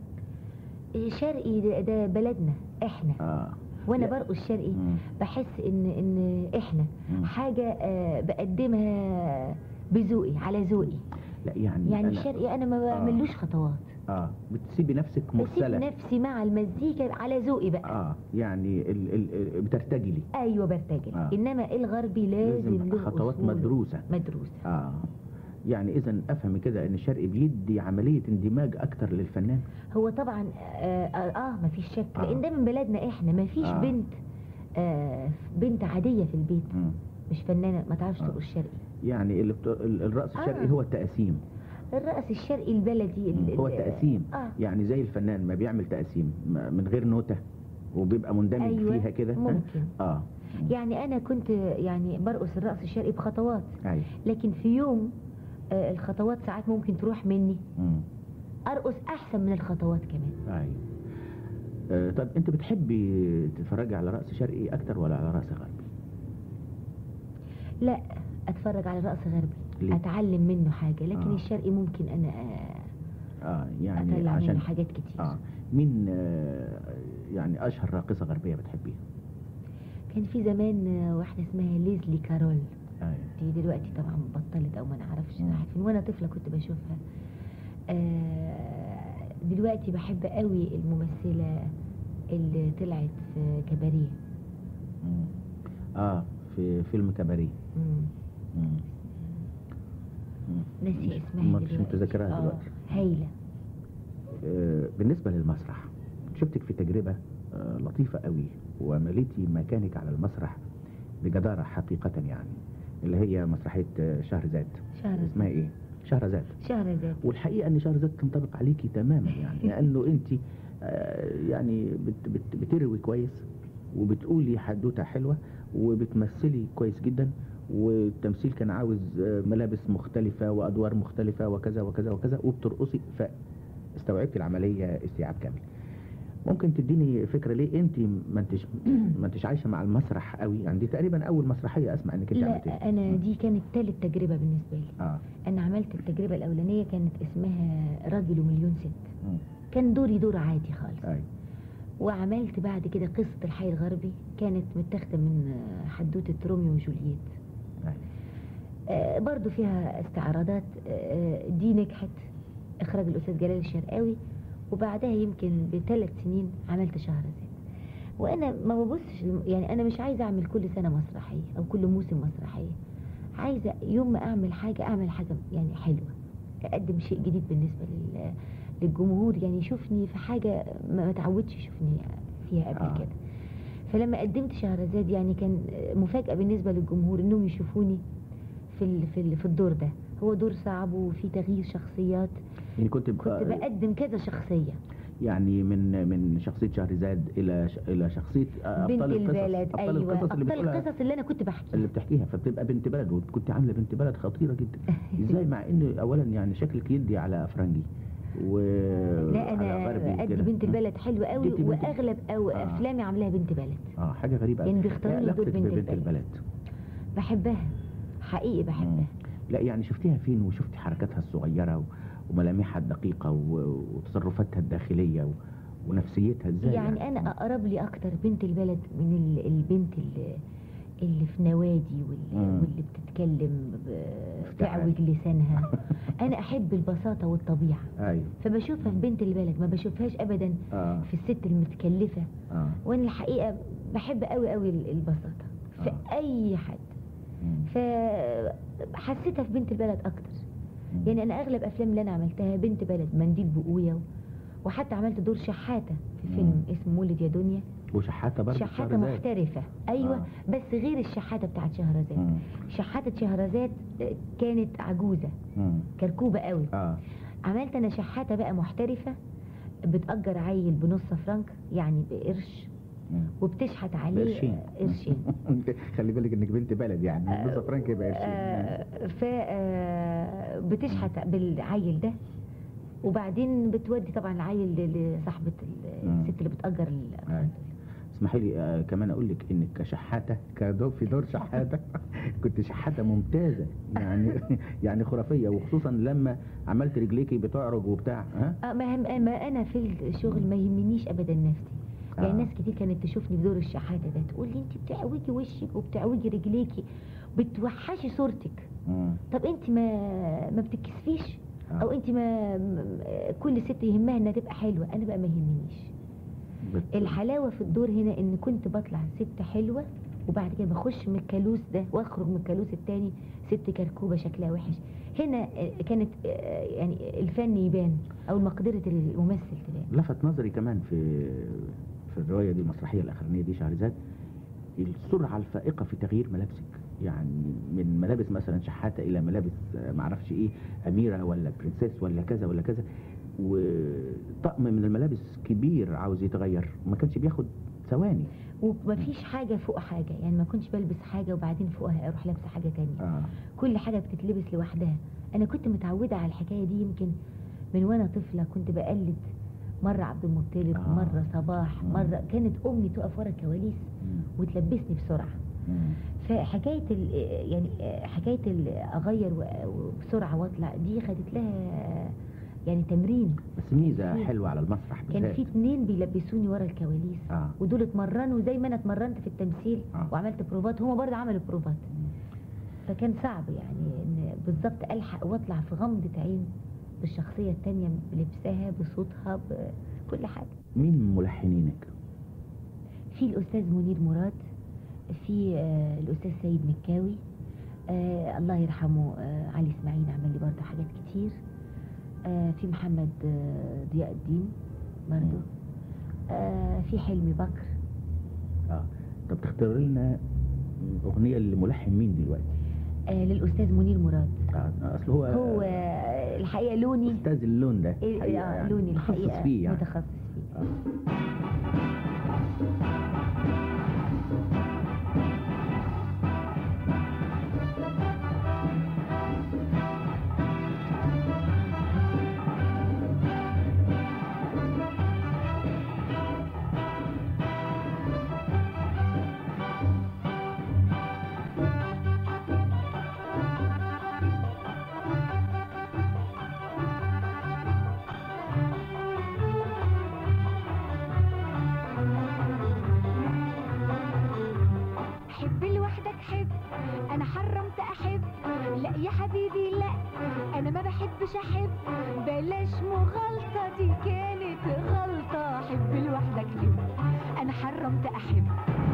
شرقي ده, ده بلدنا احنا آه وانا لا. برقص شرقي مم. بحس ان ان احنا مم. حاجه آه، بقدمها بذوقي على ذوقي لا يعني يعني أنا الشرقي انا ما بعملوش خطوات اه بتسيبي نفسك بسيب مرسلة نفسي مع المزيكا على ذوقي بقى اه يعني ال ال بترتجلي ايوه برتجل آه. انما الغربي لازم, لازم له خطوات أصوله. مدروسة مدروسه اه يعني اذا افهم كده ان الشرقي بيدي عملية اندماج اكتر للفنان هو طبعا اه, آه, آه ما فيش شك آه. لان ده من بلدنا احنا ما فيش آه. بنت آه بنت عاديه في البيت مم. مش فنانه ما تعرفش آه. ترقص شرقي يعني اللي بت... ال- الرقص الشرقي آه. هو التقاسيم الرقص الشرقي البلدي ال- هو ال- التقاسيم اه يعني زي الفنان ما بيعمل تقاسيم ما- من غير نوتة وبيبقى مندمج أيوة، فيها كده ها؟ ممكن. اه يعني انا كنت يعني برقص الرقص الشرقي بخطوات ايوه لكن في يوم آه، الخطوات ساعات ممكن تروح مني مم. ارقص احسن من الخطوات كمان ايوه آه طب انت بتحبي تتفرجي على رقص شرقي اكتر ولا على رقص غربي لا اتفرج على رقص غربي ليه؟ اتعلم منه حاجه لكن آه. الشرقي ممكن انا آه، اه يعني اطلع عشان منه حاجات كتير اه مين آه يعني اشهر راقصه غربيه بتحبيها كان في زمان آه، واحده اسمها ليزلي كارول ايوه دي دلوقتي طبعا بطلت او ما نعرفش مم. راحت فين وانا طفله كنت بشوفها آه، دلوقتي بحب قوي الممثله اللي طلعت في كباريه مم. اه في فيلم كباريه مم. مم. مم. ناسي مش- اسمها ما- مش دلوقتي. متذكرها آه، دلوقتي هايله آه بالنسبه للمسرح شفتك في تجربه آه لطيفه قوي ومليتي مكانك على المسرح بجداره حقيقه يعني اللي هي مسرحيه آه، شهرزاد شهرزاد. اسمها ايه شهرزاد شهرزاد والحقيقه ان شهرزاد تنطبق عليكي تماما يعني لانه انت آه، يعني بت بت بتروي كويس وبتقولي حدوته حلوه وبتمثلي كويس جدا والتمثيل كان عاوز آه، ملابس مختلفة وأدوار مختلفة وكذا وكذا وكذا وبترقصي فاستوعبت العملية استيعاب كامل ممكن تديني فكرة ليه انت ما انتش ما انتش عايشة مع المسرح قوي يعني دي تقريبا أول مسرحية أسمع إنك انت عملتيها لا انا دي كانت ثالث تجربه بالنسبه لي اه انا عملت التجربه الاولانيه كانت اسمها راجل ومليون ست مم. كان دوري دور عادي خالص أي وعملت بعد كده قصه الحي الغربي كانت متاخده من آه، حدوته روميو وجولييت أي آه، برضو فيها استعراضات آه، دي نجحت اخراج الاستاذ جلال الشرقاوي وبعدها يمكن بثلاث سنين عملت شهرزاد وانا ما ببصش الم- يعني انا مش عايزه اعمل كل سنه مسرحيه او كل موسم مسرحيه عايزه يوم ما اعمل حاجه اعمل حاجه يعني حلوه اقدم شيء جديد بالنسبه لل للجمهور يعني يشوفني في حاجه ما ما تعودش يشوفني فيها قبل آه. كده فلما قدمت شهرزاد يعني كان مفاجاه بالنسبه للجمهور انهم يشوفوني في ال- في ال- في الدور ده هو دور صعب وفي تغيير شخصيات يعني كنت كنت بقى بقدم كذا شخصيه يعني من من شخصية شهرزاد إلى ش... إلى شخصية آه، بنت أبطال القصص البلد أبطال ايوه القصص اللي ابطال بتقولها القصص اللي انا كنت بحكيها اللي بتحكيها فبتبقى بنت بلد وكنت عامله بنت بلد خطيره جدا ازاي مع ان اولا يعني شكلك يدي على فرنجي و لا على انا غربي ادي كده. بنت البلد حلوه قوي جبتي بنت- واغلب او آه. افلامي عاملاها بنت بلد اه حاجه غريبه يعني أوي. بيختاروا إيه لي دور علاقتك بنت ببنت البلد. البلد بحبها حقيقي بحبها لا يعني شفتيها فين وشفتي حركاتها الصغيره و... وملامحها الدقيقه و... وتصرفاتها الداخليه و... ونفسيتها ازاي يعني انا اقرب لي اكتر بنت البلد من ال- البنت اللي, اللي في نوادي واللي, مم. واللي بتتكلم ب- افتعال. تعوج لسانها انا احب البساطه والطبيعه ايوه فبشوفها في بنت البلد ما بشوفهاش ابدا اه في الست المتكلفه اه وانا الحقيقه بحب قوي قوي ال- البساطه في آه. اي حد مم. فحسيتها في بنت البلد اكتر مم. يعني انا اغلب افلام اللي انا عملتها بنت بلد منديل بقويه و- وحتى عملت دور شحاته في فيلم اسمه مولد يا دنيا وشحاته برضه شحاته شهرزاد. محترفه ايوه آه. بس غير الشحاته بتاعت شهرزاد مم. شحاته شهرزاد كانت عجوزه مم. كركوبه قوي اه عملت انا شحاته بقى محترفه بتأجر عيل بنص فرنك يعني بقرش مم. وبتشحت عليه بقرشين. قرشين خلي بالك انك بنت بلد يعني نص فرنك يبقى قرشين آه، ف آه، بتشحت بالعيل ده وبعدين بتودي طبعا العيل ل- لصاحبة ال- مم. الست اللي بتأجر ال- أي. اسمحي لي آه كمان اقول لك انك كشحاته كدور في دور شحاته كنت شحاته ممتازه يعني يعني خرافيه وخصوصا لما عملت رجليكي بتعرج وبتاع ها آه، ما, هم ما انا في الشغل ما يهمنيش ابدا نفسي يعني آه. ناس كتير كانت تشوفني بدور الشحاته ده تقول لي انت بتعوجي وشك وبتعوجي رجليكي بتوحشي صورتك مم. طب انت ما ما بتتكسفيش آه. او انت ما م- كل ست يهمها انها تبقى حلوه انا بقى ما يهمنيش بت- الحلاوه في الدور هنا ان كنت بطلع ست حلوه وبعد كده بخش من الكالوس ده واخرج من الكالوس التاني ست كركوبه شكلها وحش هنا آه، كانت آه، يعني الفن يبان او مقدره الممثل تبان لفت نظري كمان في في الروايه دي المسرحيه الاخرانيه دي شهرزاد السرعه الفائقه في تغيير ملابسك يعني من ملابس مثلا شحاته الى ملابس آه، معرفش ايه اميره ولا برنسيس ولا كذا ولا كذا وطقم من الملابس كبير عاوز يتغير ما كانش بياخد ثواني ومفيش حاجه فوق حاجه يعني ما كنتش بلبس حاجه وبعدين فوقها اروح لابسه حاجه تانية اه كل حاجه بتتلبس لوحدها انا كنت متعوده على الحكايه دي يمكن من وانا طفله كنت بقلد مره عبد المطلب آه. مره صباح مم. مره كانت امي تقف ورا الكواليس مم. وتلبسني بسرعه مم. فحكايه ال يعني حكايه ال اغير و- وبسرعه واطلع دي خدت لها يعني تمرين بس ميزه كتير. حلوه على المسرح كان بالذات في اتنين بيلبسوني ورا الكواليس اه ودول اتمرنوا زي ما انا اتمرنت في التمثيل آه. وعملت بروفات هما برضه عملوا بروفات فكان صعب يعني ان بالظبط الحق واطلع في غمضه عين بالشخصيه التانية بلبسها بصوتها بكل حاجه مين ملحنينك؟ في الاستاذ منير مراد في آه، الاستاذ سيد مكاوي آه الله يرحمه آه علي اسماعيل عمل لي برضه حاجات كتير آه في محمد آه ضياء الدين برضه آه في حلمي بكر اه طب تختار لنا اغنيه لملحن مين دلوقتي؟ آه للاستاذ منير مراد آه اصل هو هو آه، الحقيقه لوني استاذ اللون ده إيه حقيقة آه يعني. لوني متخصص الحقيقه فيه يعني متخصص فيه آه. يا حبيبي لا انا ما بحبش احب بلاش مغالطة دي كانت غلطة حب لوحدك حب انا حرمت احب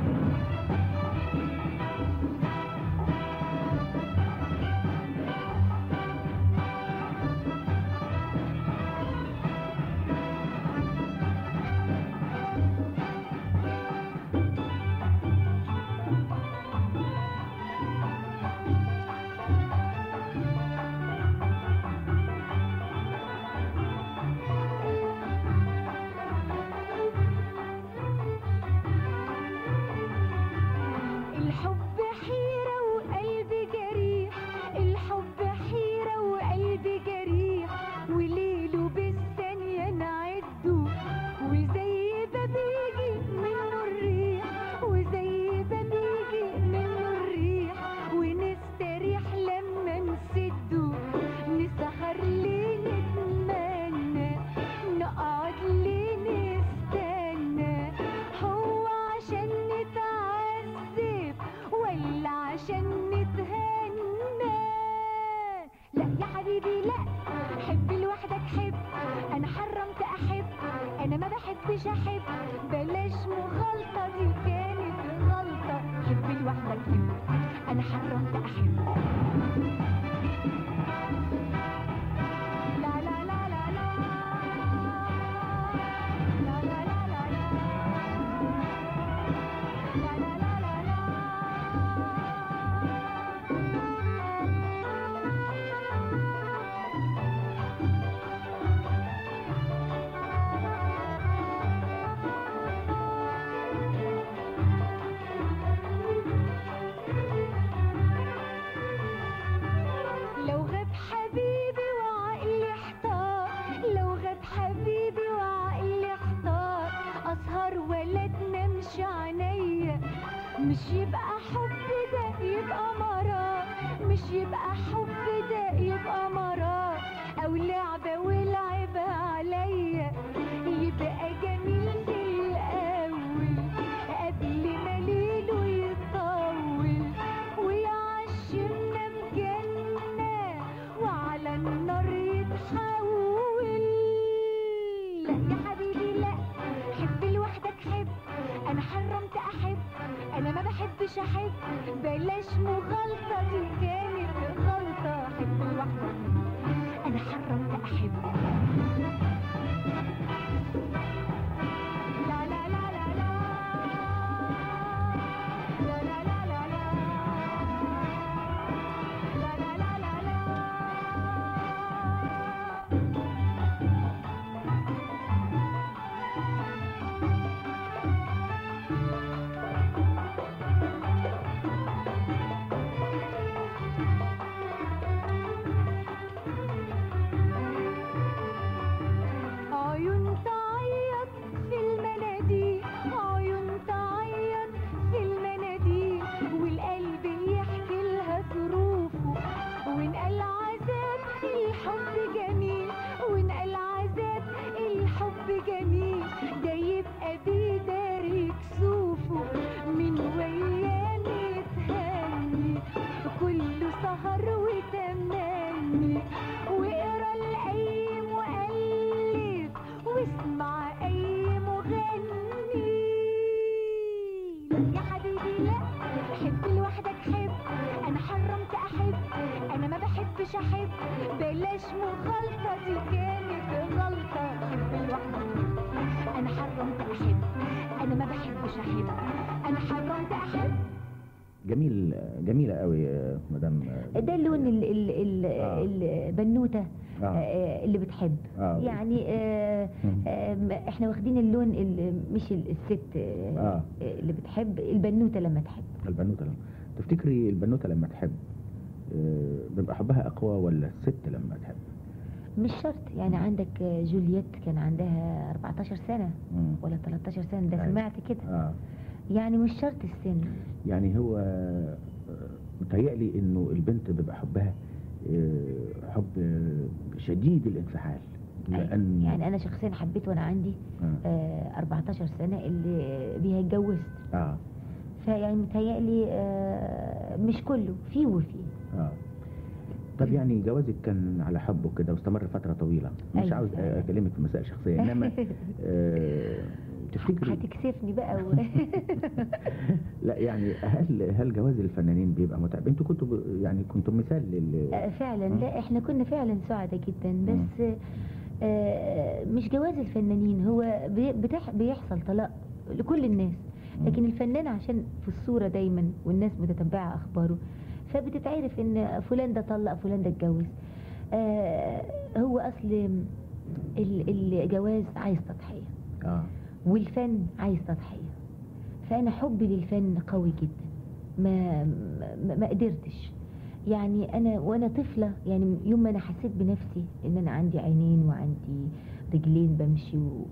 الحب حيرة وقلبي جريح الحب حيرة وقلبي جريح وليله بالثانية نعده وزي ما بيجي منه الريح وزي ما بيجي منه الريح ونستريح لما نسده نسهر ليه نتمنى نقعد ليه نستنى هو عشان نتعذب ولا عشان نتهنى لا يا حبيبي لا حب لوحدك حب انا حرمت احب انا ما بحبش احب بلاش مغالطة دي كانت غلطة حب لوحدك حب انا حرمت احب لا لا لا لا لا لا لا لا لا لا لا لا لا لا لا لو غاب حبيبي وعقلي احتار لو غاب حبيبي وعقلي احتار اسهر ولا تنامش عينيا مش يبقى حب ده يبقى مرار مش يبقى حب ده يبقى مرار او لعبة ولعبة عليا يبقى جميل في الاول قبل ما ليله يطول ويعشمنا بجنة وعلى النار يتحول لا يا حبيبي لا حب لوحدك حب انا حرمت احب انا ما بحبش احب بلاش مغالطة دي كانت غلطة حب لوحدك انا حرمت احب لا لا لا لا لا لا لا لا لا لا لا لا لا لا لا عيون تعيط في المناديل عيون تعيط في المناديل والقلب يحكي لها ظروفه ونقل عذاب الحب جميل ونقل عذاب الحب جميل ده يبقى بيداري كسوفه من وياه متهني كله سهر وتمني واقرا الايام وقلب واسمع اي مغني يا حبيبي لا حب لوحدك حب انا حرمت احب انا ما بحبش احب بلاش مغالطة دي كانت غلطة حب لوحدك حب انا حرمت احب انا ما بحبش احب انا حرمت احب جميل جميلة قوي يا مدام ده اللون ال ال ال آه. البنوته آه. آه، اللي بتحب آه. يعني آه، مم. آم، احنا واخدين اللون ال- مش ال- الست آه، آه. اللي بتحب البنوته لما تحب البنوتة لما تفتكري البنوتة لما تحب آه، بيبقى حبها أقوى ولا الست لما تحب؟ مش شرط يعني عندك آه، جولييت كان عندها 14 سنه مم. ولا 13 سنه ده أيوة. سمعت كده آه. يعني مش شرط السن يعني هو آه، متهيألي إنه البنت بيبقى حبها آه، حب آه، شديد الانفعال لأن يعني انا شخصيا حبيت وانا عندي آه. آه، 14 سنه اللي بيها اتجوزت آه. فيعني متهيألي آه، مش كله فيه وفيه آه. طب يعني جوازك كان على حب وكده واستمر فتره طويله مش أيوة. عاوز اكلمك في مسائل شخصيه انما آه، تفتكري هتكسفني بقى و... لا يعني هل هل جواز الفنانين بيبقى متعب انتوا كنتوا ب- يعني كنتوا مثال لل آه، فعلا مم. لا احنا كنا فعلا سعداء جدا مم. بس آه، مش جواز الفنانين هو بي- بتح بيحصل طلاق لكل الناس لكن الفنان عشان في الصورة دايما والناس متتبعة أخباره فبتتعرف إن فلان ده طلق فلان ده اتجوز آه، هو أصل ال- الجواز عايز تضحية اه والفن عايز تضحية فأنا حبي للفن قوي جدا ما ما, ما قدرتش يعني أنا وأنا طفلة يعني يوم ما أنا حسيت بنفسي إن أنا عندي عينين وعندي رجلين بمشي و...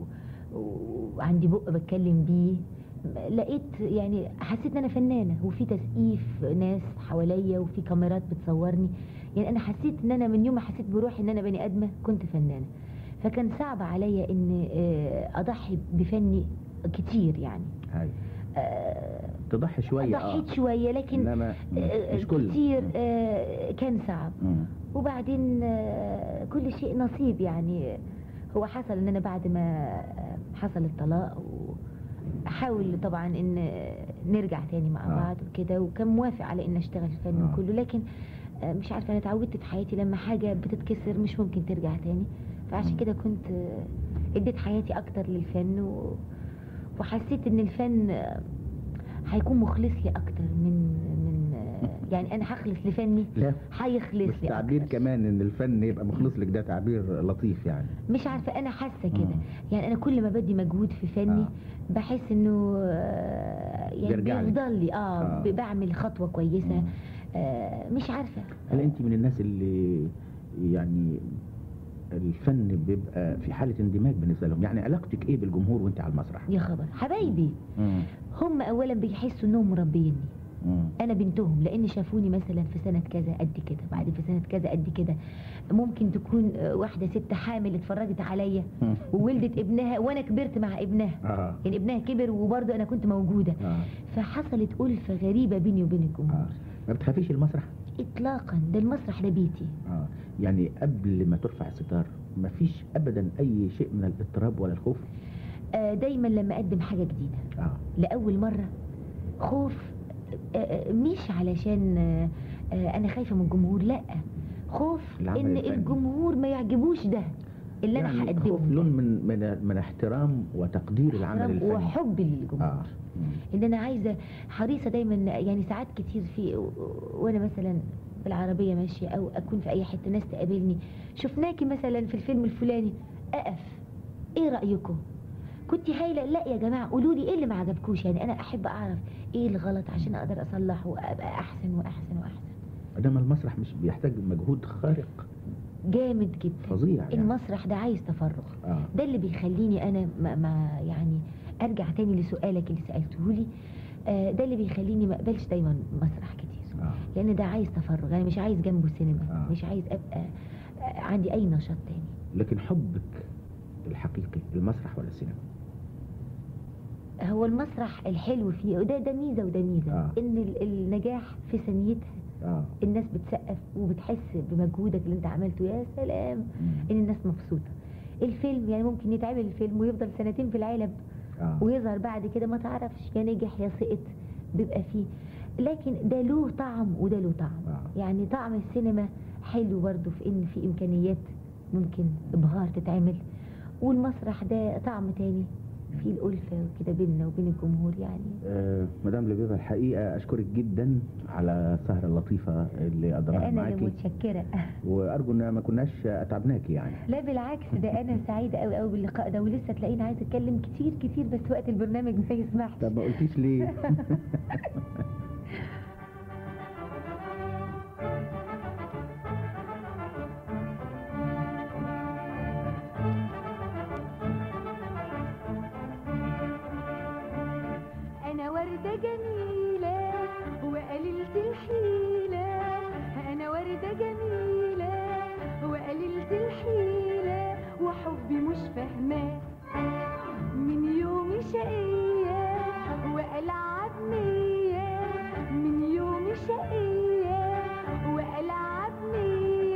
وعندي بق بتكلم بيه لقيت يعني حسيت ان انا فنانه وفي تسقيف ناس حواليا وفي كاميرات بتصورني يعني انا حسيت ان انا من يوم ما حسيت بروحي ان انا بني ادمه كنت فنانه فكان صعب عليا ان آه، اضحي بفني كتير يعني هاي آه، تضحي شويه اه ضحيت شويه لكن انما آه، مش كله كتير آه، كان صعب مم. وبعدين آه، كل شيء نصيب يعني هو حصل ان انا بعد ما آه، حصل الطلاق احاول طبعا ان نرجع تاني مع آه. بعض وكده وكان موافق على ان اشتغل الفن آه. وكله لكن آه، مش عارفه انا اتعودت في حياتي لما حاجه بتتكسر مش ممكن ترجع تاني فعشان مم. كده كنت آه، اديت حياتي اكتر للفن و... وحسيت ان الفن آه، هيكون مخلص لي اكتر من من آه، يعني انا هخلص لفني لا هيخلص بس لي تعبير أكتر. كمان ان الفن يبقى مخلص لك ده تعبير لطيف يعني مش عارفه انا حاسه كده مم. يعني انا كل ما بدي مجهود في فني آه. بحس انه آه، يعني بيرجع لك. بيفضل لي اه, آه. ب- بعمل خطوه كويسه مم. آه مش عارفه هل انت من الناس اللي يعني الفن بيبقى في حاله اندماج بالنسبه لهم يعني علاقتك ايه بالجمهور وانت على المسرح يا خبر حبايبي مم. هم اولا بيحسوا انهم مربيني مم. انا بنتهم لان شافوني مثلا في سنه كذا قد كده بعد في سنه كذا قد كده ممكن تكون آه، واحده ست حامل اتفرجت عليا مم. وولدت ابنها وانا كبرت مع ابنها اه يعني ابنها كبر وبرضه انا كنت موجوده اه فحصلت ألفة غريبة بيني وبين الجمهور اه ما بتخافيش المسرح إطلاقا ده المسرح ده بيتي اه يعني قبل ما ترفع الستار ما فيش ابدا اي شيء من الاضطراب ولا الخوف آه دايما لما أقدم حاجة جديدة اه لأول مرة خوف آه، آه مش علشان آه آه أنا خايفة من الجمهور لا خوف العمل إن الفني. الجمهور ما يعجبوش ده اللي أنا يعني هقدمه خوف ده. لون من من من احترام وتقدير العمل احترام الفني وحب للجمهور اه مم. ان انا عايزه حريصه دايما يعني ساعات كتير في وانا مثلا بالعربيه ماشيه او اكون في اي حته ناس تقابلني شفناكي مثلا في الفيلم الفلاني اقف ايه رايكم كنت هايله لا يا جماعه قولوا لي ايه اللي ما عجبكوش يعني انا احب اعرف ايه الغلط عشان اقدر اصلح وابقى احسن واحسن واحسن انما المسرح مش بيحتاج مجهود خارق جامد جدا فظيع يعني المسرح ده عايز تفرغ اه ده اللي بيخليني انا ما, ما يعني ارجع تاني لسؤالك اللي سالته لي آه ده اللي بيخليني ما اقبلش دايما مسرح كتير اه لان ده عايز تفرغ انا مش عايز جنبه سينما آه. مش عايز ابقى آه، عندي اي نشاط تاني لكن حبك الحقيقي المسرح ولا السينما هو المسرح الحلو فيه وده ده ميزه وده ميزه آه. ان ال- النجاح في ثانيتها اه الناس بتسقف وبتحس بمجهودك اللي انت عملته يا سلام مم. ان الناس مبسوطه الفيلم يعني ممكن يتعمل الفيلم ويفضل سنتين في العلب اه ويظهر بعد كده ما تعرفش يا نجح يا سقط بيبقى فيه لكن ده له طعم وده له طعم آه. يعني طعم السينما حلو برضه في ان في امكانيات ممكن ابهار تتعمل والمسرح ده طعم تاني في الألفة وكده بيننا وبين الجمهور يعني آه، مدام لبيبة الحقيقة أشكرك جدا على السهرة اللطيفة اللي قدرها أنا اللي معاكي متشكرة وأرجو إن ما كناش أتعبناكي يعني لا بالعكس ده أنا سعيدة أوي أوي باللقاء ده ولسه تلاقيني عايزة أتكلم كتير كتير بس وقت البرنامج ما يسمحش طب ما قلتيش ليه؟ أنا وردة جميلة وقليلة الحيلة أنا وردة جميلة وقليلة الحيلة وحبي مش فاهماه من يومي شقية وألعب مية من يومي شقية وألعب مية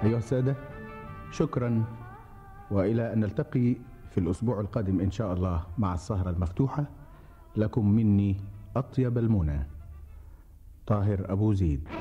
أيها السادة شكرا وإلى أن نلتقي في الأسبوع القادم إن شاء الله مع السهرة المفتوحة لكم مني أطيب المنى طاهر أبو زيد